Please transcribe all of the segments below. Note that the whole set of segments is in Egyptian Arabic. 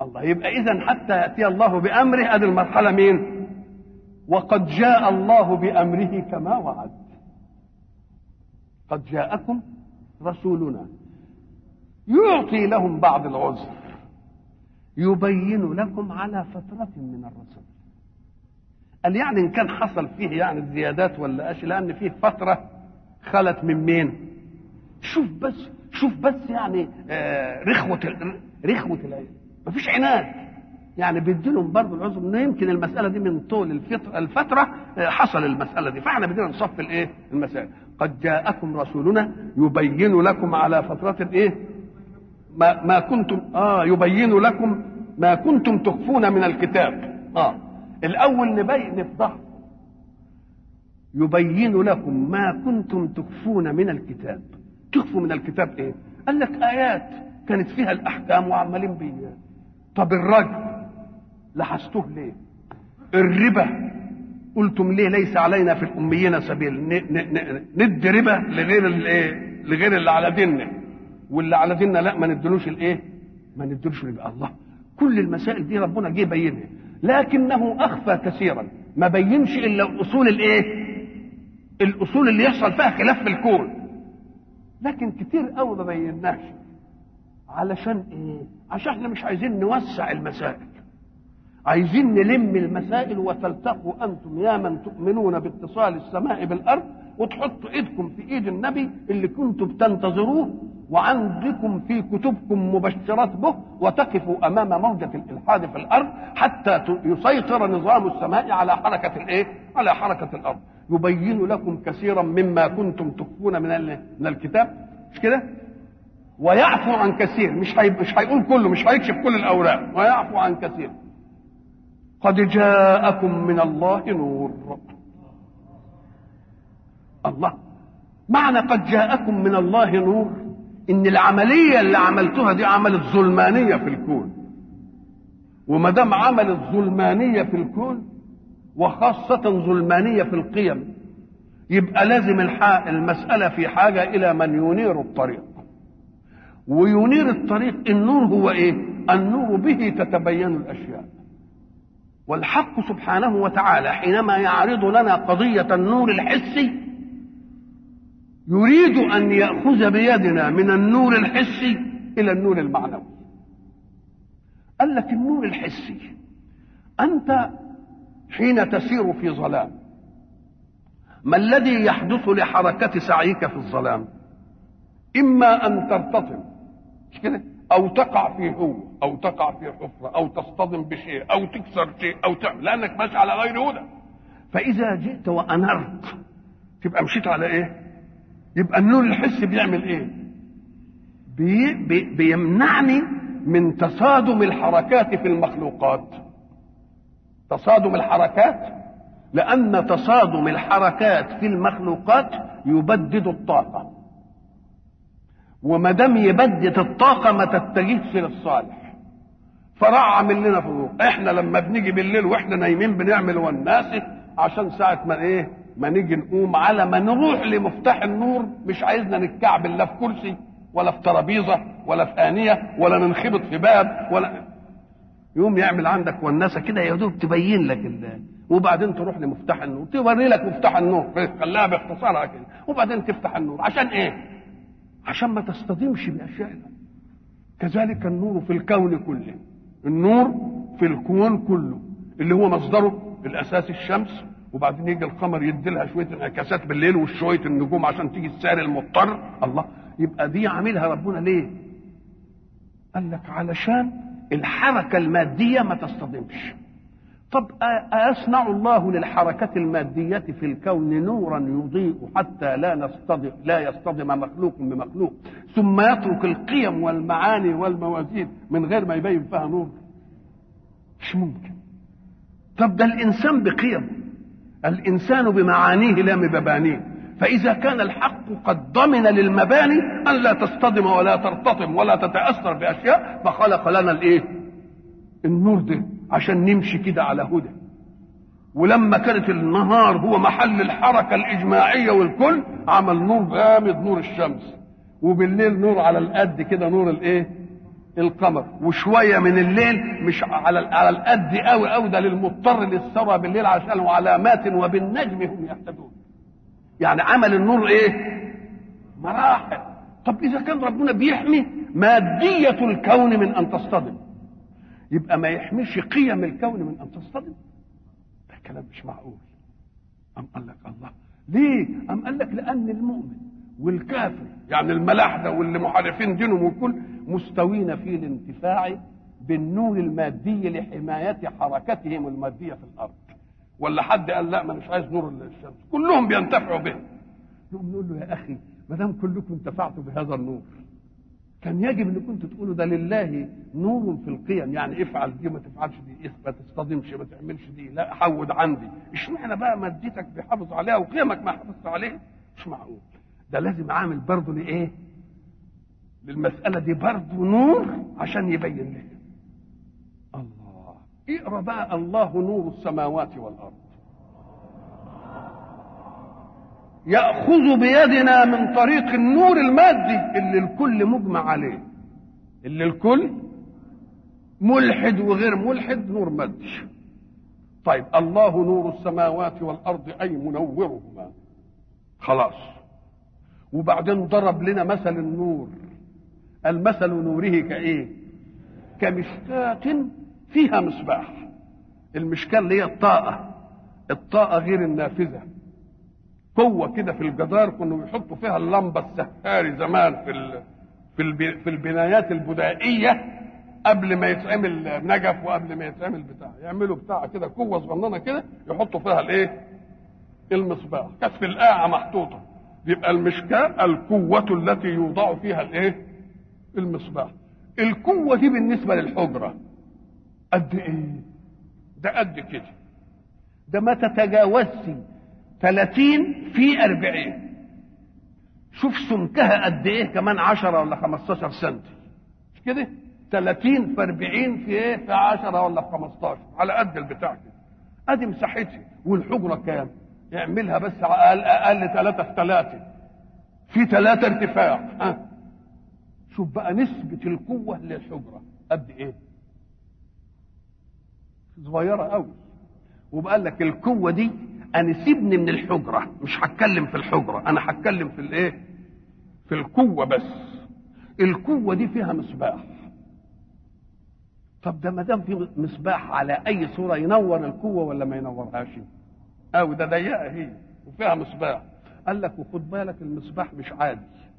الله يبقى اذا حتى ياتي الله بامره ادي المرحله مين وقد جاء الله بامره كما وعد قد جاءكم رسولنا يعطي لهم بعض العذر يبين لكم على فترة من الرسول قال يعني ان كان حصل فيه يعني زيادات ولا اشي لان فيه فترة خلت من مين شوف بس شوف بس يعني آه رخوة ال- رخوة العلم مفيش عناد يعني بيديلهم برضه العذر انه يمكن المسألة دي من طول الفترة, الفترة آه حصل المسألة دي فاحنا بدنا نصف الايه المسائل قد جاءكم رسولنا يبين لكم على فترة الايه ما ما كنتم اه يبين لكم ما كنتم تخفون من الكتاب اه الاول نبين نفضح يبين لكم ما كنتم تخفون من الكتاب تخفوا من الكتاب ايه قال لك ايات كانت فيها الاحكام وعمالين بيها طب الرجل لحستوه ليه الربا قلتم ليه ليس علينا في الاميين سبيل ن- ن- ن- ندي ربا لغير الايه لغير اللي على ديننا واللي على ديننا لا ما ندلوش الايه ما ندلوش ربا الله كل المسائل دي ربنا جه بينها لكنه اخفى كثيرا ما بينش الا الاصول الايه الاصول اللي يحصل فيها خلاف في الكون لكن كتير قوي ما بيناش علشان ايه عشان احنا مش عايزين نوسع المسائل عايزين نلم المسائل وتلتقوا انتم يا من تؤمنون باتصال السماء بالارض وتحطوا ايدكم في ايد النبي اللي كنتم بتنتظروه وعندكم في كتبكم مبشرات به وتقفوا امام موجه الالحاد في الارض حتى ت- يسيطر نظام السماء على حركه الايه؟ على حركه الارض يبين لكم كثيرا مما كنتم تخفون من ال- من الكتاب مش كده؟ ويعفو عن كثير مش هي... مش هيقول كله مش هيكشف كل الاوراق ويعفو عن كثير قد جاءكم من الله نور الله معنى قد جاءكم من الله نور ان العمليه اللي عملتوها دي عملت ظلمانيه في الكون وما دام عملت ظلمانيه في الكون وخاصه ظلمانيه في القيم يبقى لازم الح- المساله في حاجه الى من ينير الطريق وينير الطريق النور هو ايه النور به تتبين الاشياء والحق سبحانه وتعالى حينما يعرض لنا قضية النور الحسي يريد أن يأخذ بيدنا من النور الحسي إلى النور المعنوي قال لك النور الحسي أنت حين تسير في ظلام ما الذي يحدث لحركة سعيك في الظلام إما أن ترتطم مش كده او تقع في هو او تقع في حفره او تصطدم بشيء او تكسر شيء او تعمل لانك ماشي على غير هدى فاذا جئت وانرت تبقى مشيت على ايه يبقى النور الحسي بيعمل ايه بي بي بيمنعني من تصادم الحركات في المخلوقات تصادم الحركات لان تصادم الحركات في المخلوقات يبدد الطاقه وما دام يبدد الطاقه ما تتجهش للصالح فراح عامل لنا فروق احنا لما بنيجي بالليل واحنا نايمين بنعمل والناس عشان ساعه ما ايه ما نيجي نقوم على ما نروح لمفتاح النور مش عايزنا نتكعبل لا في كرسي ولا في ترابيزه ولا في انيه ولا ننخبط في باب ولا يقوم يعمل عندك والناسه كده يا دوب تبين لك ال... وبعدين تروح لمفتاح النور توري لك مفتاح النور خلاها باختصارها كده وبعدين تفتح النور عشان ايه؟ عشان ما تصطدمش باشيائنا كذلك النور في الكون كله النور في الكون كله اللي هو مصدره الاساس الشمس وبعدين يجي القمر يدي لها شويه انعكاسات بالليل وشويه النجوم عشان تيجي السائر المضطر الله يبقى دي عاملها ربنا ليه؟ قال لك علشان الحركه الماديه ما تصطدمش طب أيصنع الله للحركة المادية في الكون نورا يضيء حتى لا نصطدم لا يصطدم مخلوق بمخلوق ثم يترك القيم والمعاني والموازين من غير ما يبين فيها نور مش ممكن طب ده الإنسان بقيم الإنسان بمعانيه لا بمبانيه فإذا كان الحق قد ضمن للمباني أن لا تصطدم ولا ترتطم ولا تتأثر بأشياء فخلق لنا الإيه؟ النور ده عشان نمشي كده على هدى ولما كانت النهار هو محل الحركة الإجماعية والكل عمل نور غامض نور الشمس وبالليل نور على القد كده نور الايه القمر وشويه من الليل مش على على القد قوي قوي ده للمضطر للسرى بالليل عشان علامات وبالنجم هم يهتدون يعني عمل النور ايه مراحل طب اذا كان ربنا بيحمي ماديه الكون من ان تصطدم يبقى ما يحميش قيم الكون من ان تصطدم ده كلام مش معقول أم قال لك الله ليه أم قال لك لأن المؤمن والكافر يعني الملاحدة واللي محارفين دينهم والكل مستوين في الانتفاع بالنور المادي لحماية حركتهم المادية في الأرض ولا حد قال لا ما مش عايز نور الشمس كلهم بينتفعوا به نقوم نقول له يا أخي ما دام كلكم انتفعتوا بهذا النور كان يجب ان كنتوا تقولوا ده لله نور في القيم يعني افعل دي ما تفعلش دي ما تصطدمش ما تعملش دي لا حود عندي اشمعنى بقى مادتك بيحافظ عليها وقيمك ما حافظت عليها مش معقول ده لازم عامل برضه لايه للمساله دي برضه نور عشان يبين لها الله اقرا بقى الله نور السماوات والارض ياخذ بيدنا من طريق النور المادي اللي الكل مجمع عليه اللي الكل ملحد وغير ملحد نور مادي طيب الله نور السماوات والارض اي منورهما خلاص وبعدين ضرب لنا مثل النور المثل نوره كايه كمشكاة فيها مصباح المشكاة اللي هي الطاقة الطاقة غير النافذة قوة كده في الجدار كانوا بيحطوا فيها اللمبة السهاري زمان في ال... في الب... في البنايات البدائية قبل ما يتعمل نجف وقبل ما يتعمل بتاع يعملوا بتاع كده قوة صغننة كده يحطوا فيها الايه؟ المصباح كانت في القاعة محطوطة يبقى المشكاة القوة التي يوضع فيها الايه؟ المصباح القوة دي بالنسبة للحجرة قد ايه؟ ده قد كده ده ما تتجاوزش 30 في 40 شوف سمكها قد ايه كمان 10 ولا 15 سم مش كده 30 في 40 في ايه في 10 ولا في 15 على قد البتاع كده ادي مساحتها والحجره كام يعملها بس اقل اقل 3 في 3 في 3 ارتفاع ها شوف بقى نسبة القوة للحجرة قد ايه صغيرة قوي وبقال لك القوة دي انا سيبني من الحجره مش هتكلم في الحجره انا هتكلم في الايه في القوه بس القوه دي فيها مصباح طب ده ما دام في مصباح على اي صوره ينور القوه ولا ما ينورهاش او ده ضيقه هي وفيها مصباح قال لك وخد بالك المصباح مش عادي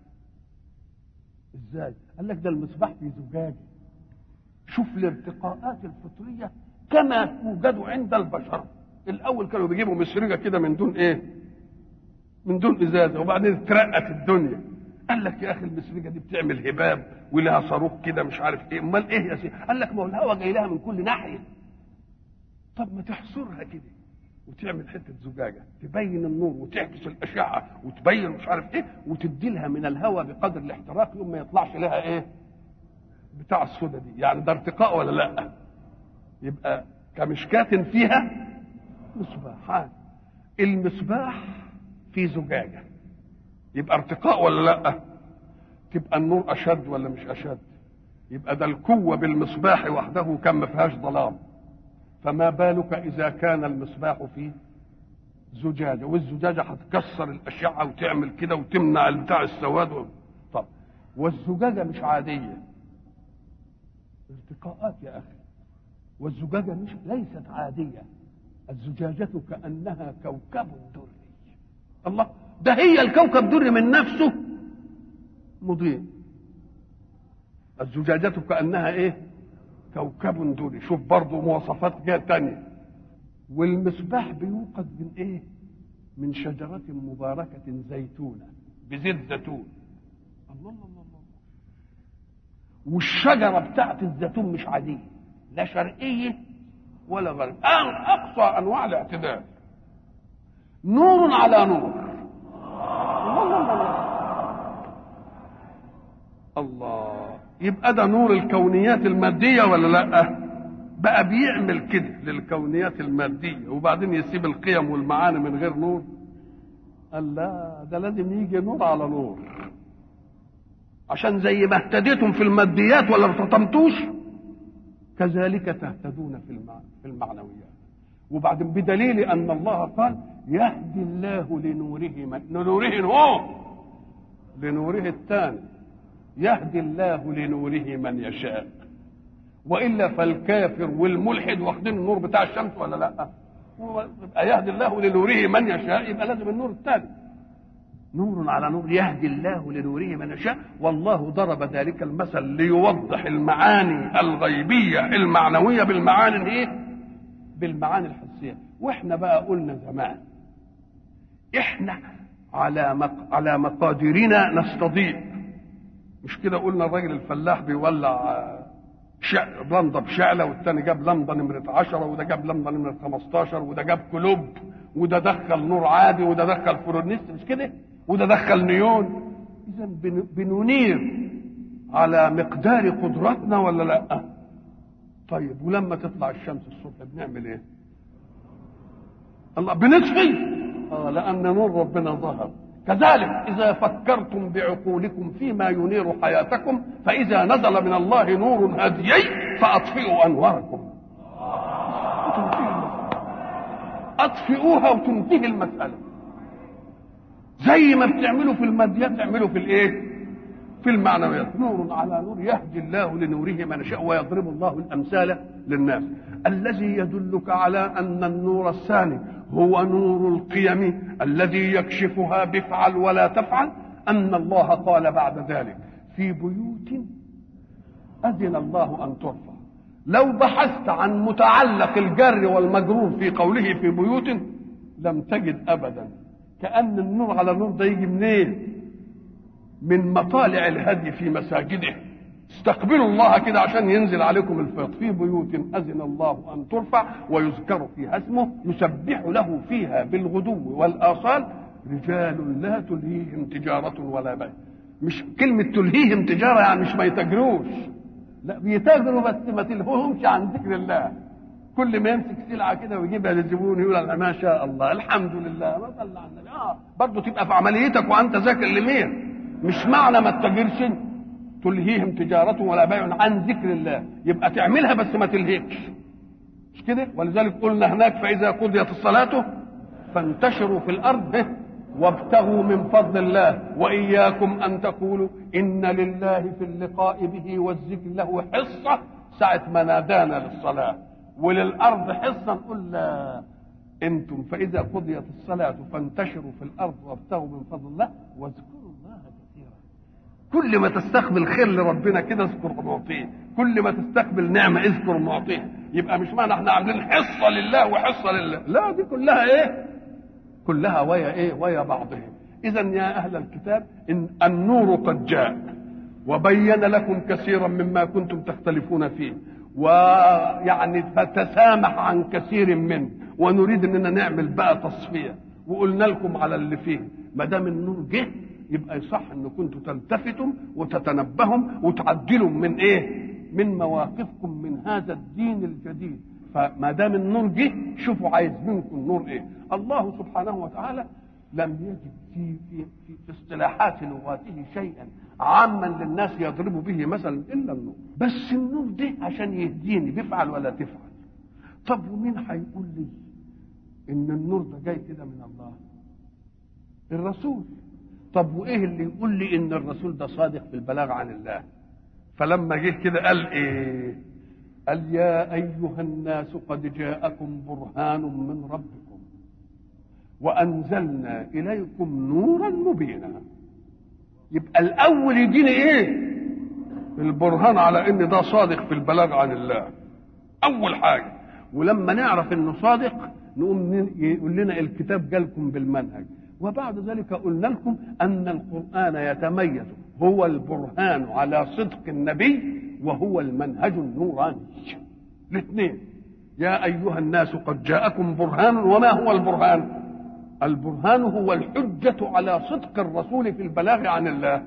ازاي قال لك ده المصباح في زجاجه شوف الارتقاءات الفطريه كما توجد عند البشر الاول كانوا بيجيبوا مسرجه كده من دون ايه من دون ازازه وبعدين اترقت الدنيا قال لك يا اخي المسرجه دي بتعمل هباب ولها صاروخ كده مش عارف ايه امال ايه يا سيدي قال لك ما هو الهواء جاي لها من كل ناحيه طب ما تحصرها كده وتعمل حته زجاجه تبين النور وتعكس الاشعه وتبين مش عارف ايه وتدي لها من الهواء بقدر الاحتراق يوم ما يطلعش لها ايه بتاع السودا دي يعني ده ارتقاء ولا لا يبقى كمشكاة فيها مصباحان المصباح في زجاجة يبقى ارتقاء ولا لا تبقى النور أشد ولا مش أشد يبقى ده القوة بالمصباح وحده كم ما فيهاش ظلام فما بالك إذا كان المصباح في زجاجة والزجاجة هتكسر الأشعة وتعمل كده وتمنع بتاع السواد و... طب والزجاجة مش عادية ارتقاءات يا أخي والزجاجة مش ليست عادية الزجاجة كأنها كوكب دري الله ده هي الكوكب دري من نفسه مضيء الزجاجة كأنها ايه كوكب دري شوف برضه مواصفات جهة تانية والمصباح بيوقد من ايه من شجرة مباركة زيتونة بزيت زيتون الله الله الله الله والشجرة بتاعت الزيتون مش عادية لا شرقية ولا غرب أقصى أنواع الاعتدال نور على نور الله يبقى ده نور الكونيات المادية ولا لا بقى بيعمل كده للكونيات المادية وبعدين يسيب القيم والمعاني من غير نور قال لا ده لازم يجي نور على نور عشان زي ما اهتديتم في الماديات ولا ما ارتطمتوش كذلك تهتدون في في المعنويات وبعدين بدليل ان الله قال يهدي الله لنوره من لنوره هو لنوره الثاني يهدي الله لنوره من يشاء والا فالكافر والملحد واخدين النور بتاع الشمس ولا لا يبقى يهدي الله لنوره من يشاء يبقى لازم النور الثاني نور على نور يهدي الله لنوره من يشاء والله ضرب ذلك المثل ليوضح المعاني الغيبيه المعنويه بالمعاني الايه بالمعاني الحسيه واحنا بقى قلنا زمان احنا على مق... على مقاديرنا نستضيء مش كده قلنا الراجل الفلاح بيولع شع... لمضه بشعله والتاني جاب لمضه نمره 10 وده جاب لمضه نمره 15 وده جاب كلوب وده دخل نور عادي وده دخل فلورنيست مش كده وده دخل نيون اذا بن... بننير على مقدار قدرتنا ولا لا طيب ولما تطلع الشمس الصبح بنعمل ايه الله بنطفي اه لان نور ربنا ظهر كذلك اذا فكرتم بعقولكم فيما ينير حياتكم فاذا نزل من الله نور هديي فاطفئوا انواركم اطفئوها وتنتهي المساله زي ما بتعملوا في الماديات تعملوا في الايه في المعنويات نور على نور يهدي الله لنوره من يشاء ويضرب الله الامثال للناس الذي يدلك على ان النور الثاني هو نور القيم الذي يكشفها بفعل ولا تفعل ان الله قال بعد ذلك في بيوت اذن الله ان ترفع لو بحثت عن متعلق الجر والمجرور في قوله في بيوت لم تجد ابدا كان النور على نور ده يجي منين من مطالع الهدي في مساجده استقبلوا الله كده عشان ينزل عليكم الفيض في بيوت اذن الله ان ترفع ويذكر فيها اسمه يسبح له فيها بالغدو والاصال رجال لا تلهيهم تجاره ولا بيع مش كلمه تلهيهم تجاره يعني مش ما يتاجروش لا بيتاجروا بس ما تلهوهمش عن ذكر الله كل ما يمسك سلعه كده ويجيبها للزبون يقول ما شاء الله الحمد لله ما صلى على النبي اه برضه تبقى في عمليتك وانت ذاكر لمين مش معنى ما تتاجرش تلهيهم تجارة ولا بيع عن ذكر الله يبقى تعملها بس ما تلهيكش مش كده ولذلك قلنا هناك فإذا قضيت الصلاة فانتشروا في الأرض وابتغوا من فضل الله وإياكم أن تقولوا إن لله في اللقاء به والذكر له حصة ساعة ما نادانا للصلاة وللأرض حصة نقول لا انتم فاذا قضيت الصلاه فانتشروا في الارض وابتغوا من فضل الله واذكروا الله كثيرا كل ما تستقبل خير لربنا كده اذكر معطيه كل ما تستقبل نعمه اذكر معطيه يبقى مش معنى احنا عاملين حصه لله وحصه لله لا دي كلها ايه كلها ويا ايه ويا بعضهم اذا يا اهل الكتاب ان النور قد جاء وبين لكم كثيرا مما كنتم تختلفون فيه ويعني فتسامح عن كثير منه ونريد اننا نعمل بقى تصفيه وقلنا لكم على اللي فيه ما دام النور جه يبقى يصح ان كنتوا تلتفتوا وتتنبهوا وتعدلوا من ايه؟ من مواقفكم من هذا الدين الجديد فما دام النور جه شوفوا عايز منكم نور ايه؟ الله سبحانه وتعالى لم يجد في في في, في اصطلاحات لغاته شيئا عاما للناس يضرب به مثلا الا النور بس النور ده عشان يهديني بيفعل ولا تفعل طب ومين هيقول لي ان النور ده جاي كده من الله الرسول طب وايه اللي يقول لي ان الرسول ده صادق في البلاغ عن الله فلما جه كده قال ايه قال يا ايها الناس قد جاءكم برهان من ربكم وانزلنا اليكم نورا مبينا يبقى الاول يديني ايه البرهان على ان ده صادق في البلاغ عن الله اول حاجه ولما نعرف انه صادق نقوم يقول لنا الكتاب جالكم بالمنهج وبعد ذلك قلنا لكم ان القران يتميز هو البرهان على صدق النبي وهو المنهج النوراني الاثنين يا ايها الناس قد جاءكم برهان وما هو البرهان البرهان هو الحجة على صدق الرسول في البلاغ عن الله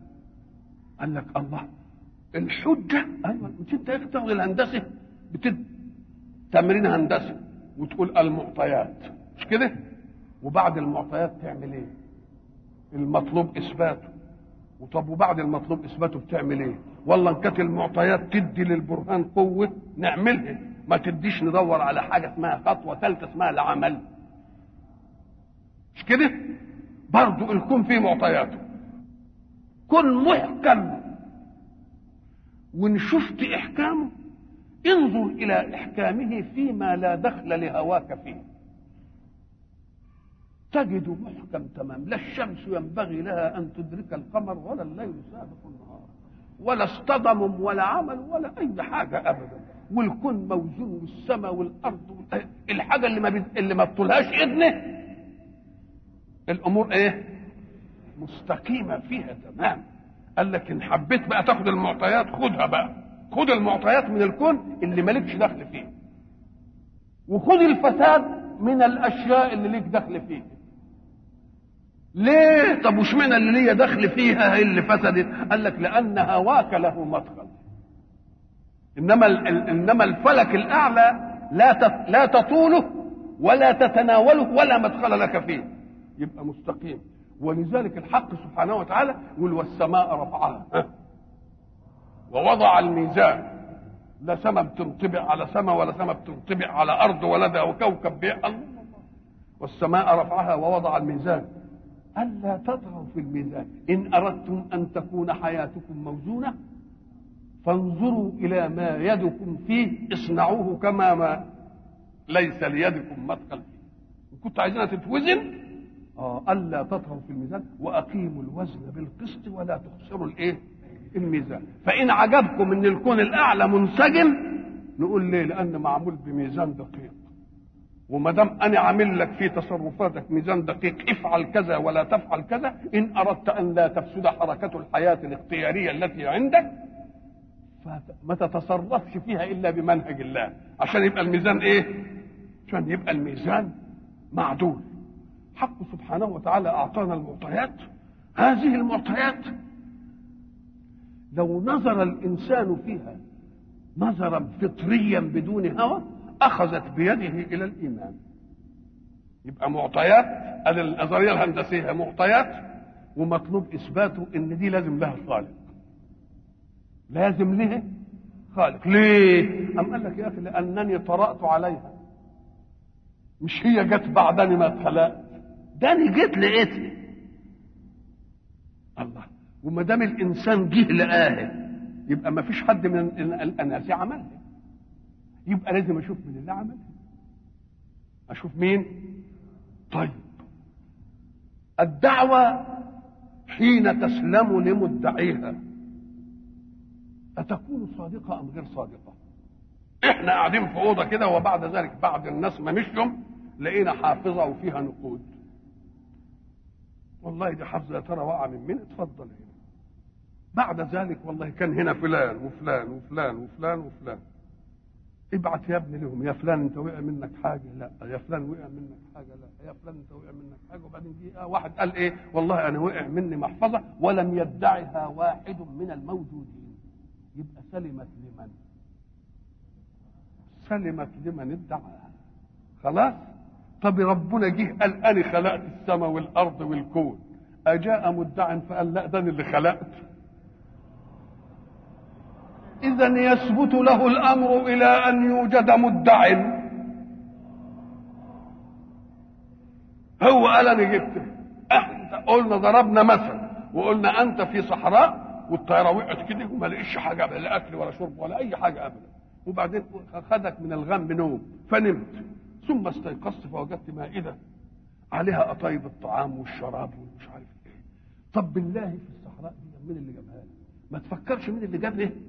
قال لك الله الحجة أيوة مش أنت تاخد الهندسة بتد تمرين هندسي وتقول المعطيات مش كده وبعد المعطيات تعمل ايه المطلوب اثباته وطب وبعد المطلوب اثباته بتعمل ايه والله ان كانت المعطيات تدي للبرهان قوه نعملها ما تديش ندور على حاجه اسمها خطوه ثالثه اسمها العمل مش كده برضه الكون فيه معطياته كن محكم وان شفت احكامه انظر الى احكامه فيما لا دخل لهواك فيه تجد محكم تمام لا الشمس ينبغي لها ان تدرك القمر ولا الليل سابق النهار ولا اصطدم ولا عمل ولا اي حاجه ابدا والكون موزون والسماء والارض الحاجه اللي ما بي... اللي ما بطولهاش اذنه الامور ايه مستقيمه فيها تمام قال لك ان حبيت بقى تاخد المعطيات خدها بقى خد المعطيات من الكون اللي مالكش دخل فيه وخد الفساد من الاشياء اللي ليك دخل فيه ليه طب وشمعنى اللي ليا دخل فيها هي اللي فسدت قال لك لان هواك له مدخل انما انما الفلك الاعلى لا لا تطوله ولا تتناوله ولا مدخل لك فيه يبقى مستقيم ولذلك الحق سبحانه وتعالى يقول والسماء رفعها ووضع الميزان لا سماء بتنطبق على سماء ولا سماء بتنطبق على ارض ولا ده وكوكب بيه الله والسماء رفعها ووضع الميزان ألا تطغوا في الميزان إن أردتم أن تكون حياتكم موزونة فانظروا إلى ما يدكم فيه اصنعوه كما ما ليس ليدكم مدخل فيه إن كنت عايزينها تتوزن آه ألا تطغوا في الميزان وأقيموا الوزن بالقسط ولا تخسروا الإيه؟ الميزان فإن عجبكم إن الكون الأعلى منسجم نقول ليه؟ لأن معمول بميزان دقيق وما دام انا عامل لك في تصرفاتك ميزان دقيق افعل كذا ولا تفعل كذا ان اردت ان لا تفسد حركه الحياه الاختياريه التي عندك فما تتصرفش فيها الا بمنهج الله عشان يبقى الميزان ايه عشان يبقى الميزان معدول حق سبحانه وتعالى اعطانا المعطيات هذه المعطيات لو نظر الانسان فيها نظرا فطريا بدون هوى اخذت بيده الى الايمان يبقى معطيات النظريه الهندسيه معطيات ومطلوب اثباته ان دي لازم لها خالق لازم لها خالق ليه ام قال لك يا اخي لانني طرات عليها مش هي جت بعدني ما اتخلقت ده انا جيت لقيتها الله وما دام الانسان جه لقاها يبقى ما فيش حد من الاناس عملها يبقى لازم اشوف من اللي عمل اشوف مين طيب الدعوة حين تسلم لمدعيها أتكون صادقة أم غير صادقة احنا قاعدين في أوضة كده وبعد ذلك بعد الناس ما مشوا لقينا حافظة وفيها نقود والله دي حافظة يا ترى وقع من مين اتفضل هنا بعد ذلك والله كان هنا فلان وفلان وفلان وفلان وفلان ابعت يا ابني لهم يا فلان انت وقع منك حاجه لا يا فلان وقع منك حاجه لا يا فلان انت وقع منك حاجه وبعدين جه واحد قال ايه والله انا وقع مني محفظه ولم يدعها واحد من الموجودين يبقى سلمت لمن سلمت لمن ادعاها خلاص طب ربنا جه قال انا خلقت السماء والارض والكون اجاء مدع فقال لا ده انا اللي خلقت إذا يثبت له الأمر إلى أن يوجد مدع هو قال أنا جبته احنا قلنا ضربنا مثل وقلنا أنت في صحراء والطيارة وقعت كده وما لقيش حاجة لا أكل ولا شرب ولا أي حاجة أبدا وبعدين أخذك من الغم نوم فنمت ثم استيقظت فوجدت مائدة عليها قطايب الطعام والشراب ومش عارف ايه طب بالله في الصحراء دي مين اللي جابها لك؟ ما تفكرش مين اللي جاب ليه؟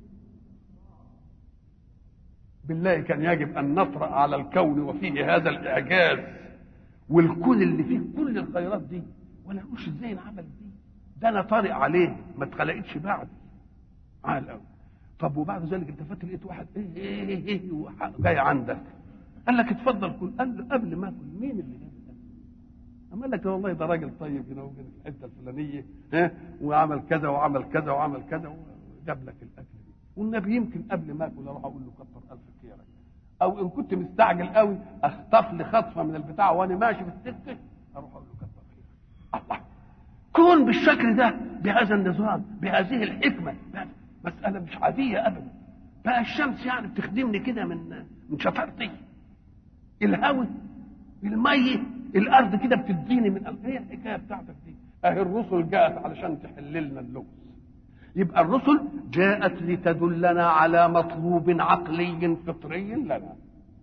بالله كان يجب ان نطرا على الكون وفيه هذا الاعجاز والكون اللي فيه كل الخيرات دي ولا نقولش ازاي انعمل دي ده انا طارئ عليه ما اتخلقتش بعد عال قوي طب وبعد ذلك التفت لقيت واحد ايه ايه ايه, إيه جاي عندك قال لك اتفضل كل قال له قبل ما اكل مين اللي جاب الاكل؟ قال لك والله ده راجل طيب هنا وجه في الحته الفلانيه ها وعمل كذا وعمل كذا وعمل كذا وجاب لك الاكل والنبي يمكن قبل ما اكل اروح اقول له كتر الف خيرك او ان كنت مستعجل قوي اخطف لي خطفه من البتاع وانا ماشي في السكه اروح اقول له كتر خيرك الله كون بالشكل ده بهذا النظام بهذه الحكمه مساله مش عاديه ابدا بقى الشمس يعني بتخدمني كده من من شطارتي الهواء الميه الارض كده بتديني من الأرض. هي الحكايه بتاعتك دي اهي الرسل جاءت علشان تحل لنا اللغز يبقى الرسل جاءت لتدلنا على مطلوب عقلي فطري لنا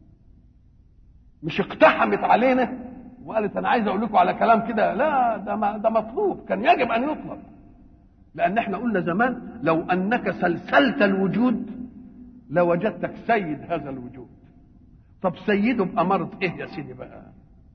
مش اقتحمت علينا وقالت انا عايز اقول لكم على كلام كده لا ده ما ده مطلوب كان يجب ان يطلب لان احنا قلنا زمان لو انك سلسلت الوجود لوجدتك سيد هذا الوجود طب سيده بأمارة ايه يا سيدي بقى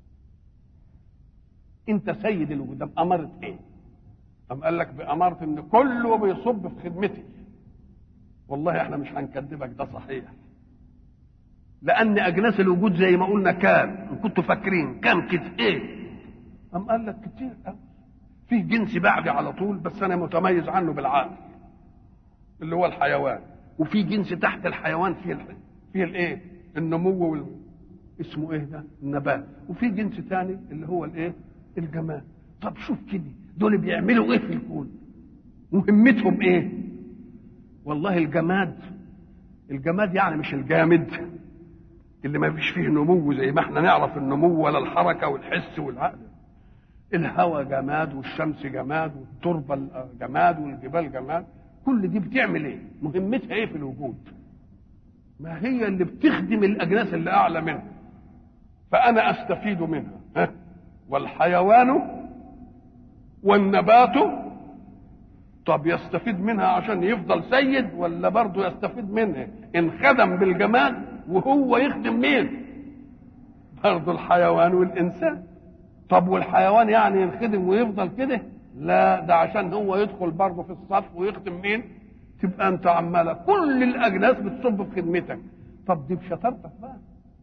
انت سيد الوجود بأمارة ايه أم قال لك بأمارة ان كله بيصب في خدمتي والله احنا مش هنكذبك ده صحيح لان اجناس الوجود زي ما قلنا كام ان كنتوا فاكرين كام كده ايه أم قال لك كتير قوي فيه جنس بعدي على طول بس انا متميز عنه بالعقل اللي هو الحيوان وفي جنس تحت الحيوان فيه ال... فيه الايه النمو وال... اسمه ايه ده النبات وفي جنس ثاني اللي هو الايه الجماد طب شوف كده دول بيعملوا ايه في الكون مهمتهم ايه والله الجماد الجماد يعني مش الجامد اللي ما فيش فيه نمو زي ما احنا نعرف النمو ولا الحركه والحس والعقل الهواء جماد والشمس جماد والتربه جماد والجبال جماد كل دي بتعمل ايه مهمتها ايه في الوجود ما هي اللي بتخدم الاجناس اللي اعلى منها فانا استفيد منها ها؟ والحيوان والنبات طب يستفيد منها عشان يفضل سيد ولا برضه يستفيد منها ان خدم بالجمال وهو يخدم مين برضه الحيوان والانسان طب والحيوان يعني ينخدم ويفضل كده لا ده عشان هو يدخل برضه في الصف ويخدم مين تبقى انت عماله كل الاجناس بتصب في خدمتك طب دي بشطارتك بقى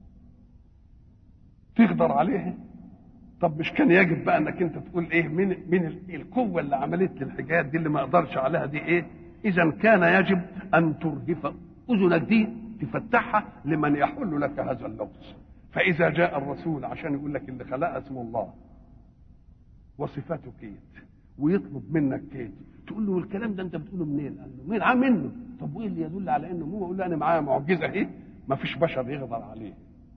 تقدر عليها طب مش كان يجب بقى انك انت تقول ايه من من القوه اللي عملت لي الحكايات دي اللي ما اقدرش عليها دي ايه اذا كان يجب ان ترهف اذنك دي تفتحها لمن يحل لك هذا اللغز فاذا جاء الرسول عشان يقول لك اللي خلق اسمه الله وصفاته كيت ويطلب منك كيت تقول له الكلام ده انت بتقوله منين؟ قال له مين عام منه؟ طب وايه اللي يدل على انه هو يقول له انا معايا معجزه اهي ما فيش بشر يقدر عليه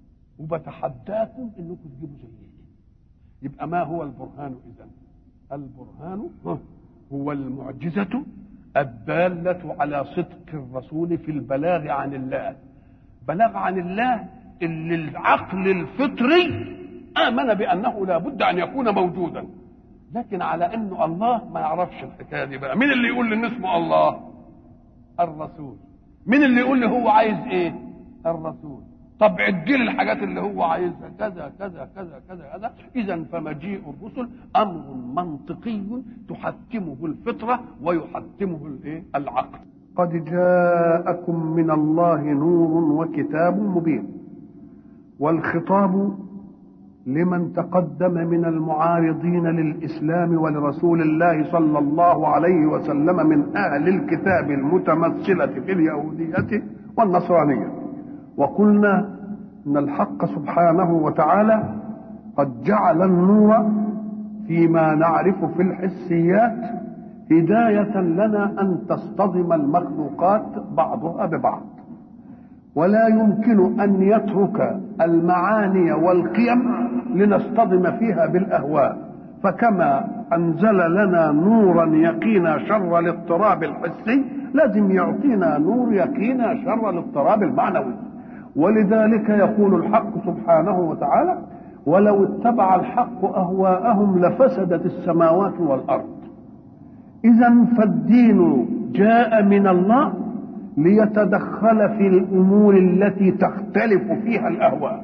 وبتحداكم انكم تجيبوا زيي يبقى ما هو البرهان اذا؟ البرهان هو المعجزه الداله على صدق الرسول في البلاغ عن الله بلاغ عن الله اللي العقل الفطري امن بانه لا بد ان يكون موجودا لكن على انه الله ما يعرفش الحكايه دي بقى مين اللي يقول لي اسمه الله الرسول مين اللي يقول لي هو عايز ايه الرسول طب عدي لي الحاجات اللي هو عايزها كذا كذا كذا كذا كذا اذا فمجيء الرسل امر منطقي تحتمه الفطره ويحتمه الايه العقل قد جاءكم من الله نور وكتاب مبين والخطاب لمن تقدم من المعارضين للاسلام ولرسول الله صلى الله عليه وسلم من اهل الكتاب المتمثله في اليهوديه والنصرانيه وقلنا ان الحق سبحانه وتعالى قد جعل النور فيما نعرف في الحسيات هدايه لنا ان تصطدم المخلوقات بعضها ببعض ولا يمكن ان يترك المعاني والقيم لنصطدم فيها بالاهواء فكما انزل لنا نورا يقينا شر الاضطراب الحسي لازم يعطينا نور يقينا شر الاضطراب المعنوي ولذلك يقول الحق سبحانه وتعالى ولو اتبع الحق اهواءهم لفسدت السماوات والارض اذا فالدين جاء من الله ليتدخل في الامور التي تختلف فيها الاهواء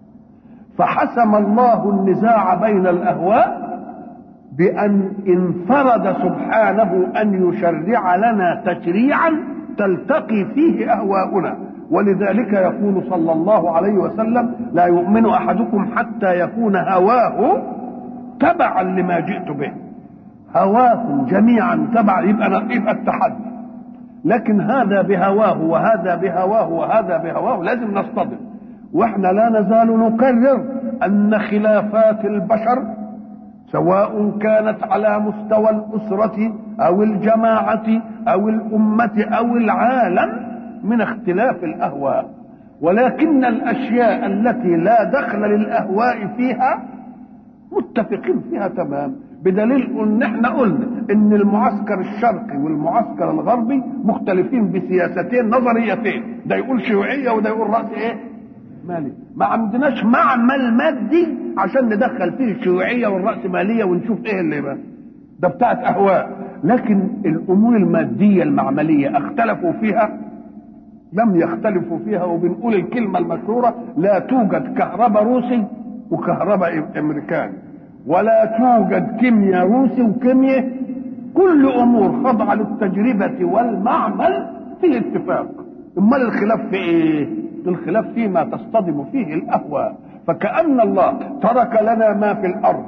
فحسم الله النزاع بين الاهواء بان انفرد سبحانه ان يشرع لنا تشريعا تلتقي فيه اهواؤنا ولذلك يقول صلى الله عليه وسلم لا يؤمن احدكم حتى يكون هواه تبعا لما جئت به هواكم جميعا تبع يبقى يبقى التحدي لكن هذا بهواه وهذا بهواه وهذا بهواه لازم نصطدم واحنا لا نزال نكرر ان خلافات البشر سواء كانت على مستوى الأسرة أو الجماعة أو الأمة أو العالم من اختلاف الأهواء ولكن الأشياء التي لا دخل للأهواء فيها متفقين فيها تمام بدليل ان احنا قلنا ان المعسكر الشرقي والمعسكر الغربي مختلفين بسياستين نظريتين ده يقول شيوعيه وده يقول راس ايه مالي ما عندناش معمل مادي عشان ندخل فيه الشيوعيه والراسماليه ونشوف ايه اللي بقى ده بتاعت اهواء لكن الامور الماديه المعمليه اختلفوا فيها لم يختلفوا فيها وبنقول الكلمه المشهوره لا توجد كهرباء روسي وكهرباء امريكاني ولا توجد كيمياء روسي وكيمياء كل امور خاضعه للتجربه والمعمل في اتفاق امال الخلاف في ايه الخلاف فيما تصطدم فيه الاهواء فكأن الله ترك لنا ما في الارض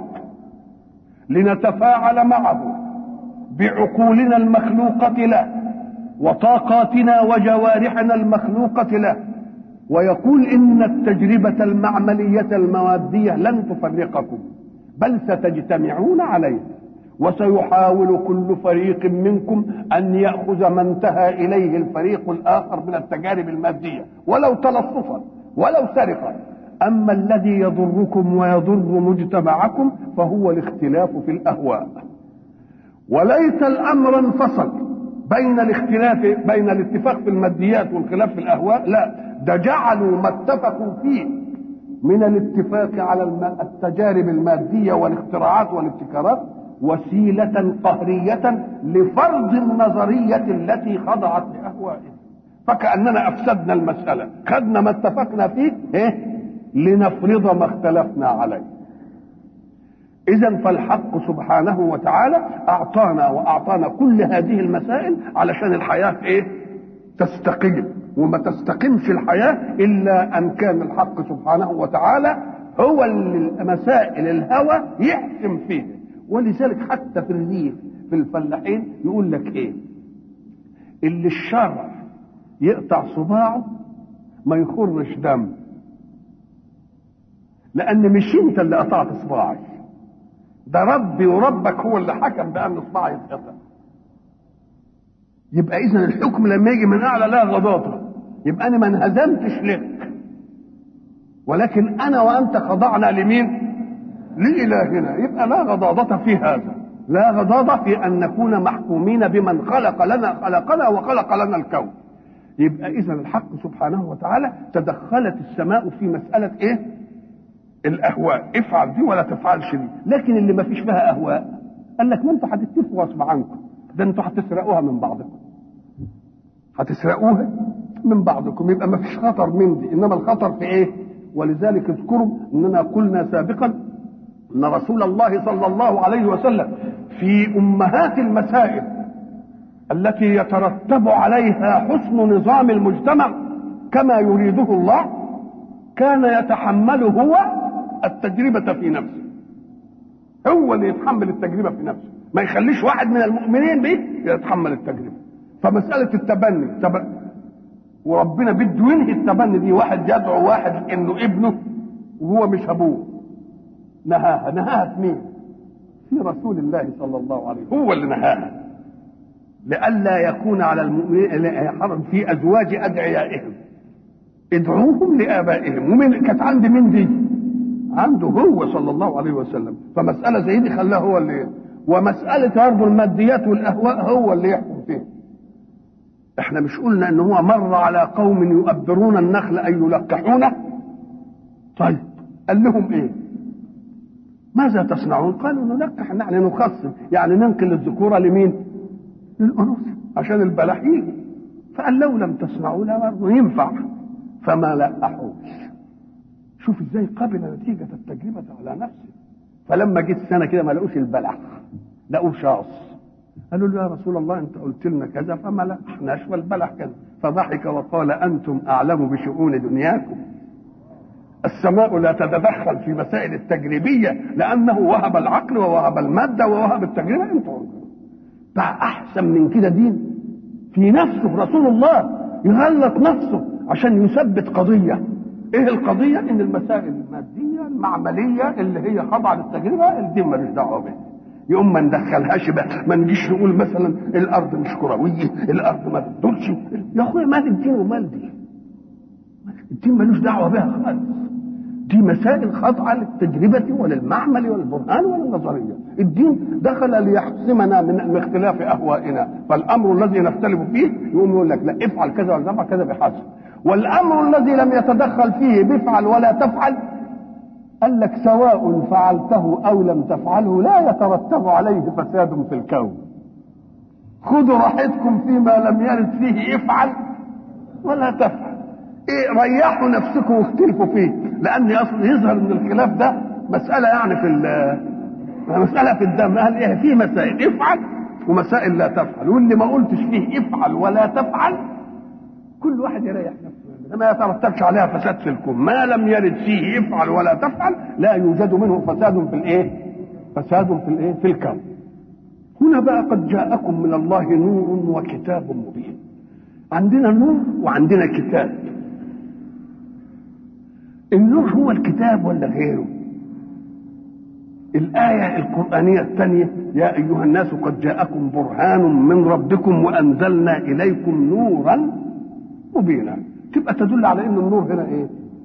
لنتفاعل معه بعقولنا المخلوقة له وطاقاتنا وجوارحنا المخلوقة له ويقول إن التجربة المعملية المادية لن تفرقكم بل ستجتمعون عليه وسيحاول كل فريق منكم أن يأخذ ما انتهى إليه الفريق الآخر من التجارب المادية ولو تلصصا ولو سرقا أما الذي يضركم ويضر مجتمعكم فهو الاختلاف في الأهواء وليس الأمر انفصل بين الاختلاف بين الاتفاق في الماديات والخلاف في الأهواء لا ده جعلوا ما اتفقوا فيه من الاتفاق على التجارب المادية والاختراعات والابتكارات وسيلة قهرية لفرض النظرية التي خضعت لأهوائهم فكأننا أفسدنا المسألة خدنا ما اتفقنا فيه إيه؟ لنفرض ما اختلفنا عليه إذا فالحق سبحانه وتعالى أعطانا وأعطانا كل هذه المسائل علشان الحياة إيه؟ تستقيم وما تستقيمش الحياة إلا أن كان الحق سبحانه وتعالى هو اللي مسائل الهوى يحكم فيه ولذلك حتى في الريف في الفلاحين يقول لك ايه اللي الشرع يقطع صباعه ما يخرش دم لان مش انت اللي قطعت صباعي ده ربي وربك هو اللي حكم بان صباعي يتقطع يبقى اذا الحكم لما يجي من اعلى لا غضاضه يبقى انا ما انهزمتش لك ولكن انا وانت خضعنا لمين لإلهنا يبقى لا غضاضة في هذا لا غضاضة في أن نكون محكومين بمن خلق لنا خلقنا وخلق لنا الكون يبقى إذا الحق سبحانه وتعالى تدخلت السماء في مسألة إيه؟ الأهواء افعل دي ولا تفعلش دي لكن اللي ما فيش فيها أهواء قال لك ما أنتوا هتتفقوا غصب عنكم ده أنتوا هتسرقوها من بعضكم هتسرقوها من بعضكم يبقى ما فيش خطر من دي إنما الخطر في إيه؟ ولذلك اذكروا اننا قلنا سابقا ان رسول الله صلى الله عليه وسلم في امهات المسائل التي يترتب عليها حسن نظام المجتمع كما يريده الله كان يتحمل هو التجربة في نفسه هو اللي يتحمل التجربة في نفسه ما يخليش واحد من المؤمنين به يتحمل التجربة فمسألة التبني تب... وربنا بده ينهي التبني دي واحد يدعو واحد انه ابنه وهو مش ابوه نهاها نهاها في مين في رسول الله صلى الله عليه وسلم هو اللي نهاها لئلا يكون على المؤمنين حرم في ازواج ادعيائهم ادعوهم لابائهم ومن كانت عند مين دي عنده هو صلى الله عليه وسلم فمسألة زي دي خلاها هو اللي ومسألة برضه الماديات والأهواء هو اللي يحكم فيها احنا مش قلنا ان هو مر على قوم يؤبرون النخل اي يلقحونه طيب قال لهم ايه ماذا تصنعون قالوا نلقح يعني نخصم يعني ننقل الذكوره لمين للانوث عشان البلح يجي فقال لو لم تصنعوا لا برضه ينفع فما لقحوش شوف ازاي قبل نتيجه التجربه على نفسه فلما جيت سنه كده ما لقوش البلح لقوا شاص قالوا له يا رسول الله انت قلت لنا كذا فما لقحناش والبلح كذا فضحك وقال انتم اعلم بشؤون دنياكم السماء لا تتدخل في مسائل التجريبية لأنه وهب العقل ووهب المادة ووهب التجربة انتم بقى أحسن من كده دين في نفسه رسول الله يغلط نفسه عشان يثبت قضية ايه القضية ان المسائل المادية المعمليه اللي هي خاضعه للتجربه الدين ملوش دعوه بها يقوم ما ندخلهاش بقى ما نجيش نقول مثلا الارض مش كرويه الارض ما بتدورش يا اخويا مال الدين ومال دي الدين ملوش دعوه بها خالص دي مسائل خاضعه للتجربه وللمعمل والبرهان وللنظريه الدين دخل ليحسمنا من اختلاف اهوائنا فالامر الذي نختلف فيه يقوم يقول لك لا افعل كذا ولا تفعل كذا بحسب والامر الذي لم يتدخل فيه بفعل ولا تفعل قال لك سواء فعلته او لم تفعله لا يترتب عليه فساد في الكون خذوا راحتكم فيما لم يرد فيه افعل ولا تفعل ايه ريحوا نفسكم واختلفوا فيه لان اصلا يظهر ان الخلاف ده مساله يعني في مساله في الدم قال ايه في مسائل افعل ومسائل لا تفعل واللي ما قلتش فيه افعل ولا تفعل كل واحد يريح نفسه ما يترتبش عليها فساد في الكون ما لم يرد فيه افعل ولا تفعل لا يوجد منه فساد في الايه فساد في الايه في الكون هنا بقى قد جاءكم من الله نور وكتاب مبين عندنا نور وعندنا كتاب النور هو الكتاب ولا غيره الآية القرآنية الثانية يا أيها الناس قد جاءكم برهان من ربكم وأنزلنا إليكم نورا مبينا تبقى تدل على أن النور هنا إيه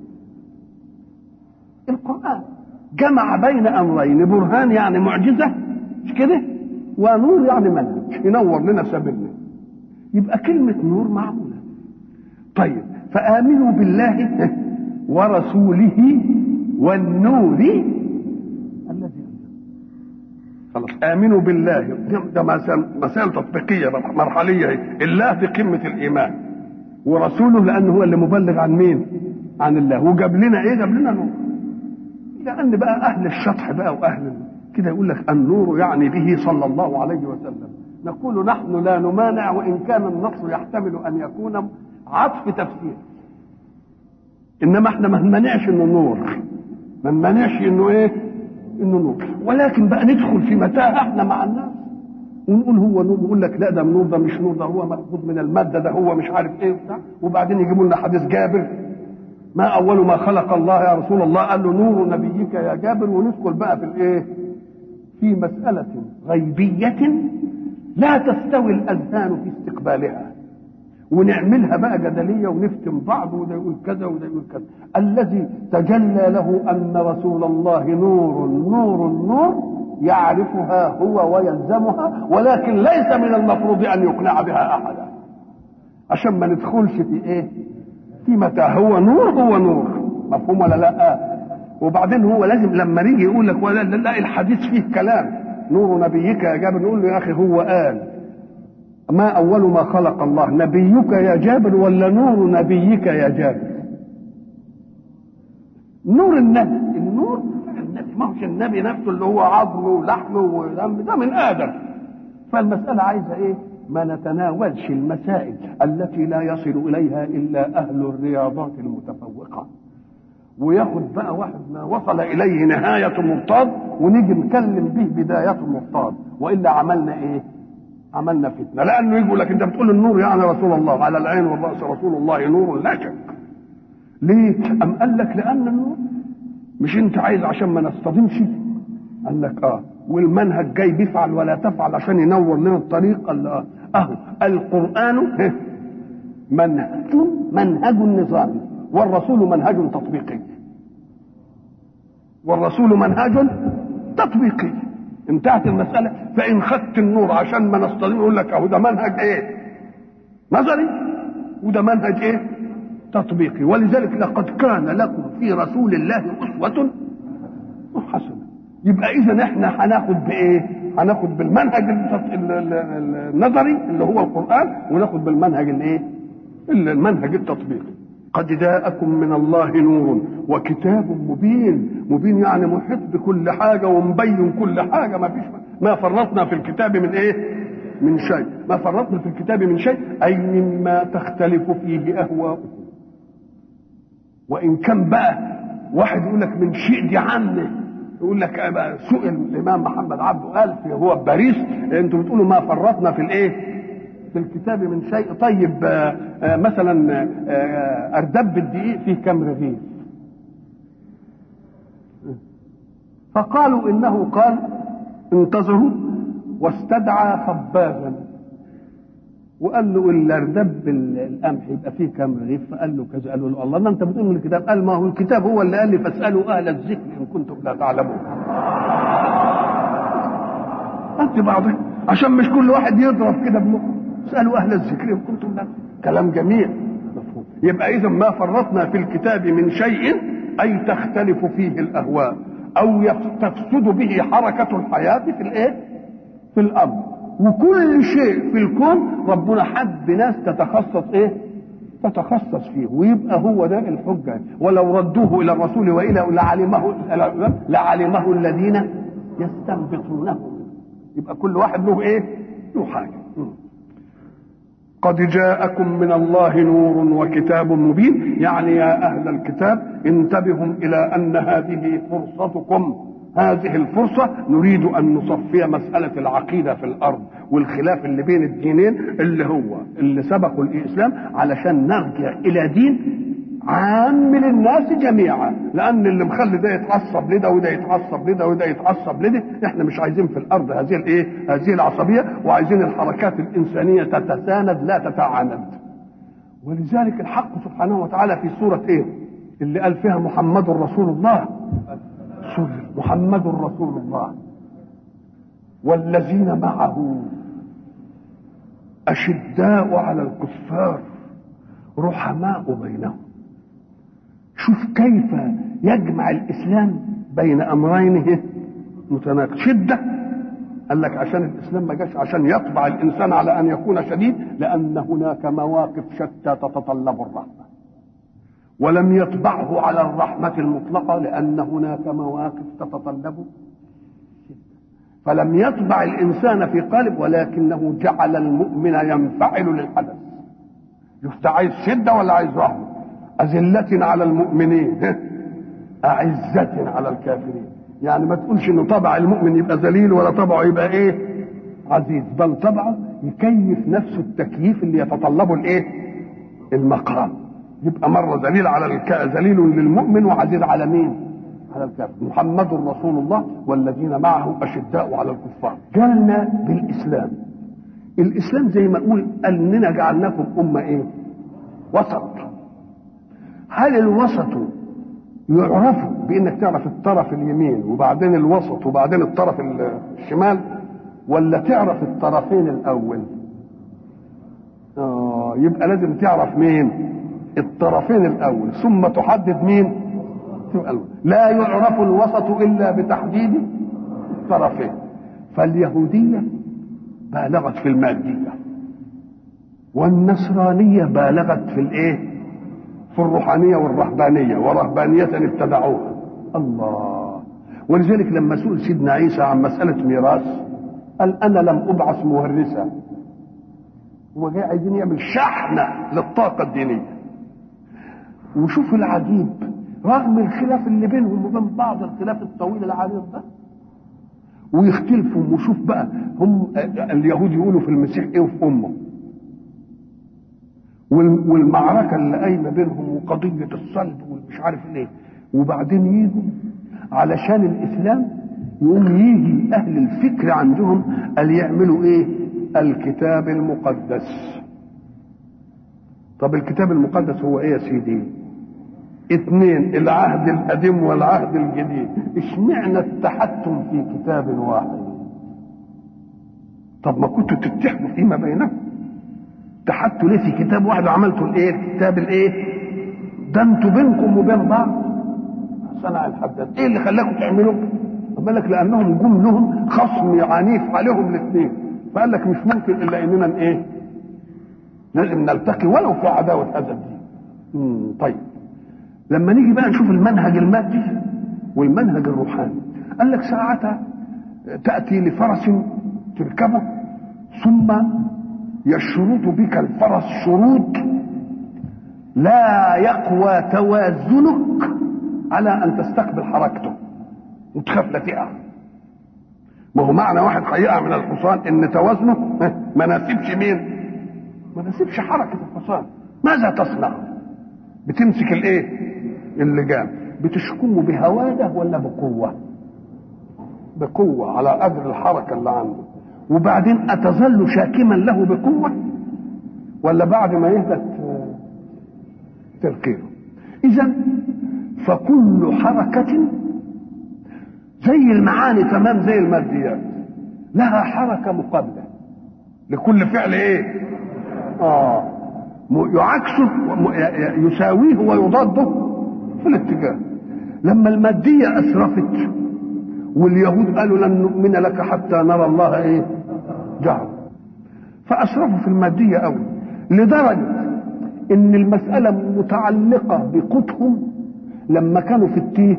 القرآن جمع بين أمرين برهان يعني معجزة مش كده ونور يعني منهج ينور لنا سبيلنا يبقى كلمة نور معمولة طيب فآمنوا بالله ورسوله والنور الذي خلاص آمنوا بالله ده مسائل تطبيقية مرحلية هي الله في قمة الإيمان ورسوله لأنه هو اللي مبلغ عن مين؟ عن الله وجاب لنا إيه؟ جاب لنا نور لأن بقى أهل الشطح بقى وأهل كده يقول لك النور يعني به صلى الله عليه وسلم نقول نحن لا نمانع وإن كان النص يحتمل أن يكون عطف تفسير انما احنا ما نمنعش انه نور ما نمنعش انه ايه انه نور ولكن بقى ندخل في متاهه احنا مع الناس ونقول هو نور يقول لك لا ده نور ده مش نور ده هو مأخوذ من الماده ده هو مش عارف ايه وبتاع وبعدين يجيبوا لنا حديث جابر ما اول ما خلق الله يا رسول الله قال له نور نبيك يا جابر وندخل بقى في الايه في مساله غيبيه لا تستوي الاذهان في استقبالها ونعملها بقى جدليه ونفتن بعض وده يقول كذا وده يقول كذا الذي تجلى له ان رسول الله نور نور نور يعرفها هو ويلزمها ولكن ليس من المفروض ان يقنع بها احدا عشان ما ندخلش في ايه في متى هو نور هو نور مفهوم ولا لا وبعدين هو لازم لما نيجي يقول لك ولا لا الحديث فيه كلام نور نبيك يا جابر نقول له يا اخي هو قال ما أول ما خلق الله نبيك يا جابر ولا نور نبيك يا جابر نور النبي النور النبي ما هوش النبي نفسه اللي هو عظم ولحم ودم ده من آدم فالمسألة عايزة إيه ما نتناولش المسائل التي لا يصل إليها إلا أهل الرياضات المتفوقة وياخد بقى واحد ما وصل إليه نهاية مرتاد ونيجي نكلم به بداية مرتاد وإلا عملنا إيه عملنا فتنه لانه يقول لك انت بتقول النور يعني رسول الله على العين والراس رسول الله نور لا شك ليه ام قال لك لان النور مش انت عايز عشان ما نصطدمش قال لك اه والمنهج جاي بيفعل ولا تفعل عشان ينور لنا الطريق قال اه اهو القران منهج منهج نظامي والرسول منهج تطبيقي والرسول منهج تطبيقي انتهت المسألة فإن خدت النور عشان ما نصطدم يقول لك أهو ده منهج إيه؟ نظري وده منهج إيه؟ تطبيقي ولذلك لقد كان لكم في رسول الله أسوة حسنة يبقى إذا إحنا هناخد بإيه؟ هناخد بالمنهج النظري اللي هو القرآن وناخد بالمنهج الإيه؟ المنهج التطبيقي قد جاءكم من الله نور وكتاب مبين مبين يعني محيط بكل حاجة ومبين كل حاجة ما فيش ما فرطنا في الكتاب من ايه من شيء ما فرطنا في الكتاب من شيء أي مما تختلف فيه أهواؤكم وإن كان بقى واحد يقول لك من شيء دي عنه يقول لك سئل الإمام محمد عبده قال في هو باريس أنتوا بتقولوا ما فرطنا في الإيه في الكتاب من شيء طيب آآ آآ مثلا آآ اردب الدقيق فيه كم رغيف فقالوا انه قال انتظروا واستدعى خبازا وقال له الاردب القمح يبقى فيه كام رغيف فقال له كذا قالوا له الله ما انت بتقول من الكتاب قال ما هو الكتاب هو اللي قال لي فاسالوا اهل الذكر ان كنتم لا تعلمون انت بعض عشان مش كل واحد يضرب كده بمخه اسالوا اهل الذكر ان كنتم لا كلام جميل مفهوم يبقى اذا ما فرطنا في الكتاب من شيء اي تختلف فيه الاهواء او تفسد به حركه الحياه في الايه في الامر وكل شيء في الكون ربنا حب ناس تتخصص ايه تتخصص فيه ويبقى هو ده الحجه ولو ردوه الى الرسول والى لعلمه لعلمه الذين يستنبطونه يبقى كل واحد له ايه له حاجه قد جاءكم من الله نور وكتاب مبين يعني يا اهل الكتاب انتبهوا الى ان هذه فرصتكم هذه الفرصة نريد أن نصفي مسألة العقيدة في الأرض والخلاف اللي بين الدينين اللي هو اللي سبقوا الإسلام علشان نرجع إلى دين عام للناس جميعا لأن اللي مخلي ده يتعصب لده وده يتعصب لده وده يتعصب لده احنا مش عايزين في الأرض هذه الإيه؟ هذه العصبية وعايزين الحركات الإنسانية تتساند لا تتعاند ولذلك الحق سبحانه وتعالى في سورة إيه؟ اللي قال فيها محمد رسول الله محمد رسول الله والذين معه أشداء على الكفار رحماء بينهم شوف كيف يجمع الإسلام بين أمرين متناقض شدة قال لك عشان الإسلام ما جاش عشان يطبع الإنسان على أن يكون شديد لأن هناك مواقف شتى تتطلب الرحمة ولم يطبعه على الرحمة المطلقة لأن هناك مواقف تتطلب فلم يطبع الإنسان في قالب ولكنه جعل المؤمن ينفعل للحدث شفت عايز شدة ولا عايز رحمة أذلة على المؤمنين أعزة على الكافرين يعني ما تقولش إن طبع المؤمن يبقى ذليل ولا طبعه يبقى إيه عزيز بل طبعه يكيف نفسه التكييف اللي يتطلبه الإيه المقام يبقى مرة ذليل على الك... ذليل للمؤمن وعزيز على مين؟ على الكافر محمد رسول الله والذين معه أشداء على الكفار جالنا بالإسلام الإسلام زي ما نقول أننا جعلناكم أمة إيه؟ وسط هل الوسط يعرف بانك تعرف الطرف اليمين وبعدين الوسط وبعدين الطرف الشمال ولا تعرف الطرفين الاول اه يبقى لازم تعرف مين الطرفين الاول ثم تحدد مين الأول. لا يعرف الوسط الا بتحديد الطرفين فاليهوديه بالغت في الماديه والنصرانيه بالغت في الايه في الروحانيه والرهبانيه ورهبانيه ابتدعوها الله ولذلك لما سئل سيدنا عيسى عن مساله ميراث قال انا لم ابعث مورثا هو جاي عايزين يعمل شحنه للطاقه الدينيه وشوف العجيب رغم الخلاف اللي بينهم وبين بعض الخلاف الطويل العريض ده ويختلفوا وشوف بقى هم اليهود يقولوا في المسيح ايه وفي امه والمعركة اللي قايمة بينهم وقضية الصلب والمش عارف ايه وبعدين يجوا علشان الإسلام يقوم يجي أهل الفكر عندهم قال يعملوا إيه؟ الكتاب المقدس طب الكتاب المقدس هو إيه يا سيدي؟ اثنين العهد القديم والعهد الجديد اشمعنى التحتم في كتاب واحد طب ما كنتوا تتحدوا فيما بينكم اتحدتوا ليه في كتاب واحد وعملتوا الايه الكتاب الايه ده انتوا بينكم وبين بعض صنع الحداد ايه اللي خلاكم تعملوا بالك لانهم جم لهم خصم عنيف عليهم الاثنين فقال لك مش ممكن الا اننا ايه لازم نلتقي ولو في عداوه هذا الدين طيب لما نيجي بقى نشوف المنهج المادي والمنهج الروحاني قال لك ساعتها تاتي لفرس تركبه ثم يشرط بك الفرس شروط لا يقوى توازنك على ان تستقبل حركته وتخاف لا تقع ما هو معنى واحد هيقع من الحصان ان توازنه ما ناسبش مين ما ناسبش حركه الحصان ماذا تصنع بتمسك الايه اللجام بتشكمه بهواده ولا بقوه بقوة على قدر الحركة اللي عنده وبعدين أتظل شاكما له بقوة ولا بعد ما يهدى تركينه إذا فكل حركة زي المعاني تمام زي الماديات لها حركة مقابلة لكل فعل ايه اه يعكسه يساويه ويضاده في الاتجاه لما المادية أسرفت واليهود قالوا لن نؤمن لك حتى نرى الله ايه جهر فأسرفوا في المادية قوي لدرجة ان المسألة متعلقة بقوتهم لما كانوا في التيه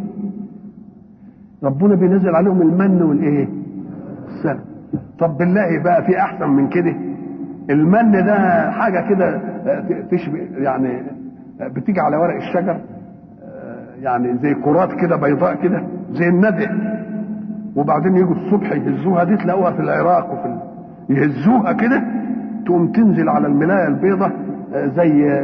ربنا بينزل عليهم المن والايه السلام طب بالله بقى في احسن من كده المن ده حاجه كده تشبه يعني بتيجي على ورق الشجر يعني زي كرات كده بيضاء كده زي الندع وبعدين يجوا الصبح يهزوها دي تلاقوها في العراق وفي ال... يهزوها كده تقوم تنزل على الملايه البيضة زي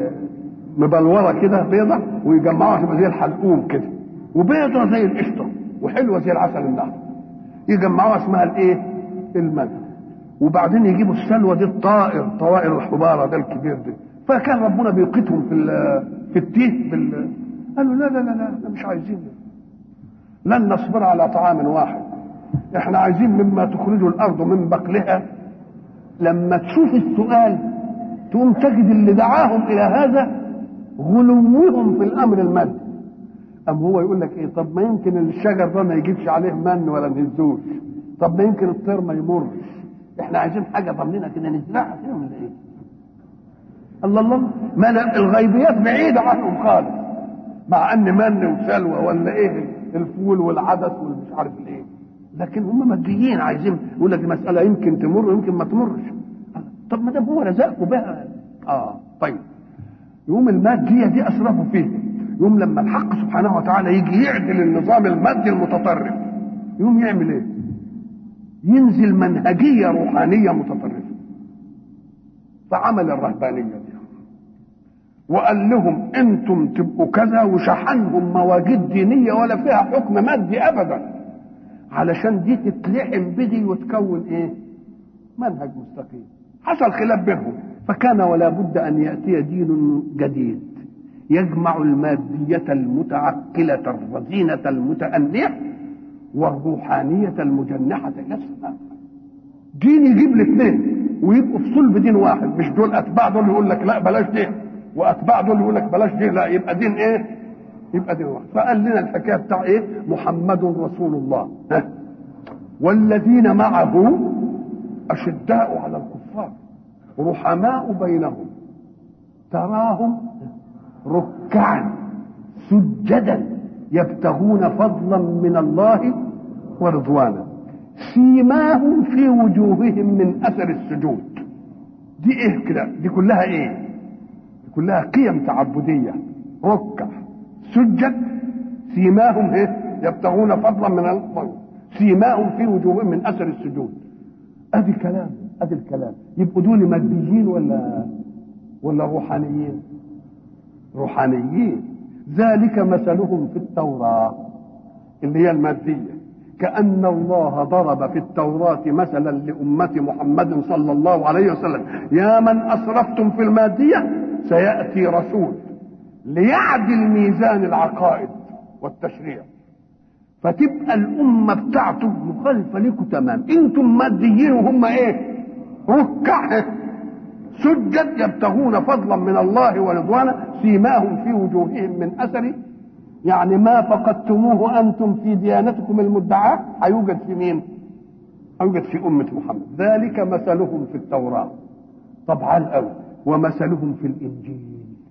مبلوره كده بيضة ويجمعوها تبقى زي الحلقوم كده وبيضة زي القشطه وحلوه زي العسل النحل يجمعوها اسمها الايه المن وبعدين يجيبوا السلوى دي الطائر طوائر الحبارة ده الكبير ده فكان ربنا بيوقتهم في في التيه بال قالوا لا لا لا لا احنا مش عايزين لن نصبر على طعام واحد احنا عايزين مما تخرج الارض من بقلها لما تشوف السؤال تقوم تجد اللي دعاهم الى هذا غلوهم في الامر المادي أم هو يقول لك ايه طب ما يمكن الشجر ده ما يجيبش عليه من ولا نهزوش طب ما يمكن الطير ما يمرش احنا عايزين حاجه ضمننا كده نزرعها كده ولا ايه الله الله ما الغيبيات بعيده عنهم خالص مع ان من وسلوى ولا ايه الفول والعدس والمش عارف الايه لكن هم ماديين عايزين يقول لك المساله يمكن تمر ويمكن ما تمرش طب ما دام هو رزقكم بها اه طيب يوم الماديه دي اسرفوا فيه يوم لما الحق سبحانه وتعالى يجي يعدل النظام المادي المتطرف يوم يعمل ايه ينزل منهجية روحانية متطرفة فعمل الرهبانية دي وقال لهم انتم تبقوا كذا وشحنهم مواجيد دينية ولا فيها حكم مادي ابدا علشان دي تتلحم بدي وتكون ايه منهج مستقيم حصل خلاف بينهم فكان ولا بد ان ياتي دين جديد يجمع المادية المتعقلة الرزينة المتأنية والروحانية المجنحة إلى السماء دين يجيب الاثنين ويبقوا في صلب دين واحد مش دول أتباع دول يقول لك لا بلاش دي وأتباع دول يقول لك بلاش دي لا يبقى دين إيه؟ يبقى دين واحد فقال لنا الحكاية بتاع إيه؟ محمد رسول الله ها؟ والذين معه أشداء على الكفار رحماء بينهم تراهم ركعا سجدا يبتغون فضلا من الله ورضوانا سيماهم في وجوههم من اثر السجود دي ايه كده دي كلها ايه دي كلها قيم تعبديه ركع سجد سيماهم ايه يبتغون فضلا من الله سيماهم في وجوههم من اثر السجود ادي كلام ادي الكلام يبقوا دول ماديين ولا ولا روحانيين روحانيين ذلك مثلهم في التوراة اللي هي المادية كأن الله ضرب في التوراة مثلا لأمة محمد صلى الله عليه وسلم يا من أسرفتم في المادية سيأتي رسول ليعدل ميزان العقائد والتشريع فتبقى الأمة بتاعته مخالفة لكم تمام انتم ماديين وهم ايه ركع سجد يبتغون فضلا من الله ورضوانا سيماهم في وجوههم من اثر يعني ما فقدتموه انتم في ديانتكم المدعاه هيوجد في مين؟ هيوجد في امه محمد ذلك مثلهم في التوراه طبعا قوي ومثلهم في الانجيل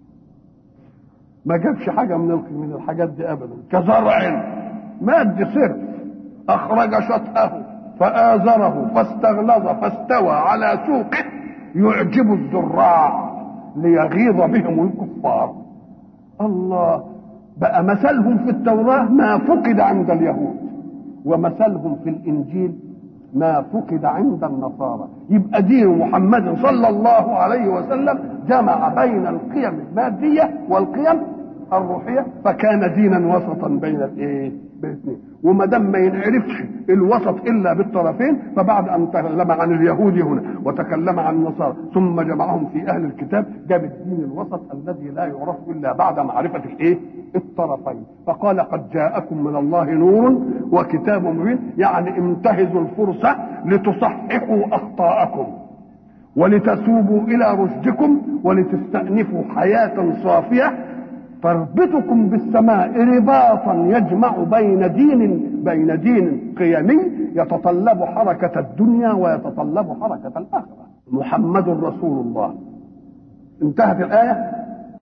ما جابش حاجه من من الحاجات دي ابدا كزرع ماد صرف اخرج شطاه فآزره فاستغلظ فاستوى على سوقه يعجب الزراع ليغيظ بهم الكفار الله بقى مثلهم في التوراة ما فقد عند اليهود ومثلهم في الإنجيل ما فقد عند النصارى يبقى دين محمد صلى الله عليه وسلم جمع بين القيم المادية والقيم الروحيه فكان دينا وسطا بين الايه؟ بين الاثنين وما دام ما ينعرفش الوسط الا بالطرفين فبعد ان تكلم عن اليهود هنا وتكلم عن النصارى ثم جمعهم في اهل الكتاب جاب الدين الوسط الذي لا يعرف الا بعد معرفه الايه؟ الطرفين فقال قد جاءكم من الله نور وكتاب مبين يعني انتهزوا الفرصه لتصححوا اخطاءكم ولتتوبوا الى رشدكم ولتستأنفوا حياة صافية تربطكم بالسماء رباطا يجمع بين دين بين دين قيمي يتطلب حركة الدنيا ويتطلب حركة الآخرة محمد رسول الله انتهت الآية